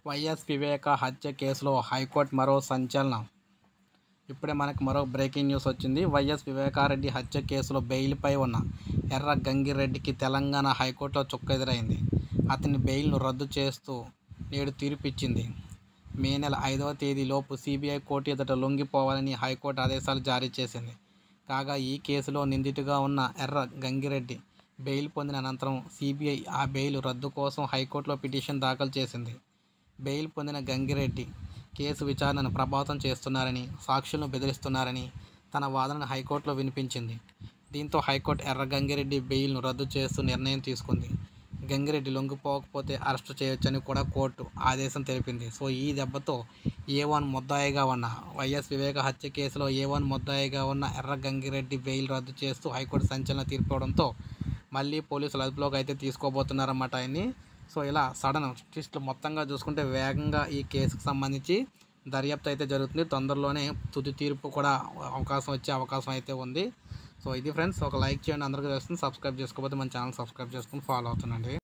YS వివేక హత్య కేసులో high court మరో సంచలనం ఇప్పుడే మనకు మరో బ్రేకింగ్ న్యూస్ వచ్చింది వైఎస్ వివేకారెడ్డి హత్య కేసులో బెయిల్పై ఉన్న ఎర్ర గంగిరెడ్డికి తెలంగాణ హైకోర్టులో చుక్క ఎదురైంది అతని బెయిల్ను రద్దు చేస్తూ నేడు తీర్పు ఇచ్చింది మే నెల ఐదవ తేదీలోపు సిబిఐ కోర్టు ఎదుట లొంగిపోవాలని హైకోర్టు ఆదేశాలు జారీ చేసింది కాగా ఈ కేసులో నిందితుగా ఉన్న ఎర్ర గంగిరెడ్డి బెయిల్ పొందిన అనంతరం సిబిఐ ఆ బెయిల్ రద్దు కోసం హైకోర్టులో పిటిషన్ దాఖలు చేసింది బెయిల్ పొందిన గంగిరెడ్డి కేసు విచారణను ప్రభావితం చేస్తున్నారని సాక్షులను బెదిరిస్తున్నారని తన వాదనను హైకోర్టులో వినిపించింది దీంతో హైకోర్టు ఎర్ర గంగిరెడ్డి బెయిల్ను రద్దు చేస్తూ నిర్ణయం తీసుకుంది గంగిరెడ్డి లొంగిపోకపోతే అరెస్టు చేయొచ్చని కూడా కోర్టు ఆదేశం తెలిపింది సో ఈ దెబ్బతో ఏ వన్ ముద్దాయిగా ఉన్న వైఎస్ వివేక హత్య కేసులో ఏ వన్ ముద్దాయిగా ఉన్న ఎర్ర గంగిరెడ్డి బెయిల్ రద్దు చేస్తూ హైకోర్టు సంచలన తీర్పు ఇవ్వడంతో మళ్ళీ పోలీసులు అదుపులోకి అయితే తీసుకోబోతున్నారన్నమాట ఆయన్ని సో ఇలా సడన్ ట్విస్ట్లు మొత్తంగా చూసుకుంటే వేగంగా ఈ కేసుకు సంబంధించి దర్యాప్తు అయితే జరుగుతుంది తొందరలోనే తుది తీర్పు కూడా అవకాశం వచ్చే అవకాశం అయితే ఉంది సో ఇది ఫ్రెండ్స్ ఒక లైక్ చేయండి అందరికీ తెలుస్తుంది సబ్స్క్రైబ్ చేసుకోకపోతే మన ఛానల్ సబ్స్క్రైబ్ చేసుకుని ఫాలో అవుతుండండి